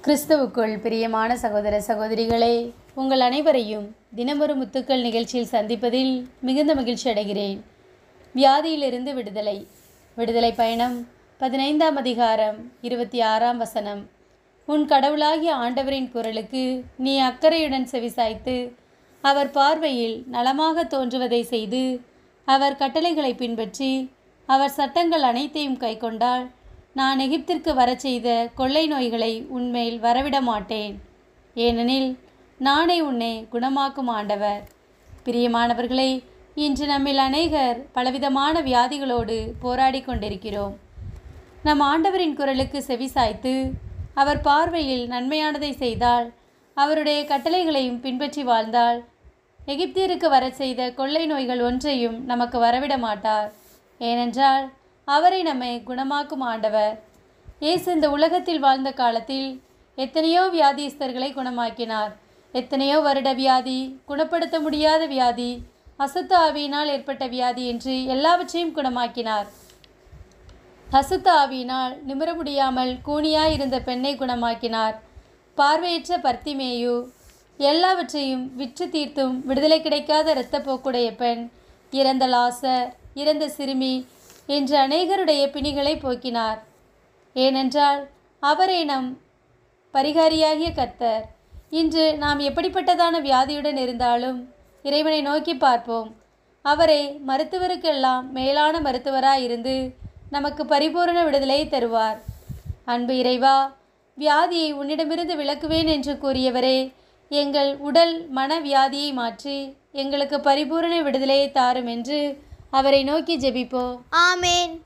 கிறிஸ்துவுக்குள் பிரியமான சகோதர சகோதரிகளே உங்கள் அனைவரையும் தினமொரு முத்துக்கள் நிகழ்ச்சியில் சந்திப்பதில் மிகுந்த மகிழ்ச்சி அடைகிறேன் வியாதியிலிருந்து விடுதலை விடுதலை பயணம் பதினைந்தாம் அதிகாரம் இருபத்தி ஆறாம் வசனம் உன் கடவுளாகிய ஆண்டவரின் குரலுக்கு நீ அக்கறையுடன் செவிசாய்த்து அவர் பார்வையில் நலமாக தோன்றுவதை செய்து அவர் கட்டளைகளை பின்பற்றி அவர் சட்டங்கள் அனைத்தையும் கைக்கொண்டால் நான் எகிப்திற்கு வரச் செய்த கொள்ளை நோய்களை உன்மேல் வரவிட மாட்டேன் ஏனெனில் நானே உன்னை குணமாக்கும் ஆண்டவர் பிரியமானவர்களே இன்று நம்மில் அநேகர் பலவிதமான வியாதிகளோடு போராடி கொண்டிருக்கிறோம் நம் ஆண்டவரின் குரலுக்கு செவிசாய்த்து அவர் பார்வையில் நன்மையானதை செய்தால் அவருடைய கட்டளைகளையும் பின்பற்றி வாழ்ந்தால் எகிப்தியருக்கு வரச் செய்த கொள்ளை நோய்கள் ஒன்றையும் நமக்கு வரவிட மாட்டார் ஏனென்றால் அவரை நம்மை குணமாக்கும் ஆண்டவர் இயேசு இந்த உலகத்தில் வாழ்ந்த காலத்தில் எத்தனையோ வியாதிஸ்தர்களை குணமாக்கினார் எத்தனையோ வருட வியாதி குணப்படுத்த முடியாத வியாதி அசுத்த ஆவியினால் ஏற்பட்ட வியாதி என்று எல்லாவற்றையும் குணமாக்கினார் அசுத்த ஆவியினால் நிமிர முடியாமல் கூனியாய் இருந்த பெண்ணை குணமாக்கினார் பார்வையற்ற பர்த்திமேயு எல்லாவற்றையும் விற்று தீர்த்தும் விடுதலை கிடைக்காத இரத்தப்போக்குடைய பெண் இறந்த லாசர் இறந்த சிறுமி என்று அநேகருடைய பிணிகளை போக்கினார் ஏனென்றால் அவரே நம் பரிகாரியாகிய கர்த்தர் இன்று நாம் எப்படிப்பட்டதான வியாதியுடன் இருந்தாலும் இறைவனை நோக்கி பார்ப்போம் அவரே மருத்துவருக்கெல்லாம் மேலான மருத்துவராய் இருந்து நமக்கு பரிபூரண விடுதலையை தருவார் அன்பு இறைவா வியாதியை உன்னிடமிருந்து விலக்குவேன் என்று கூறியவரே எங்கள் உடல் மன வியாதியை மாற்றி எங்களுக்கு பரிபூரண விடுதலையை தாரும் என்று அவரை நோக்கி ஜெபிப்போம் ஆமேன்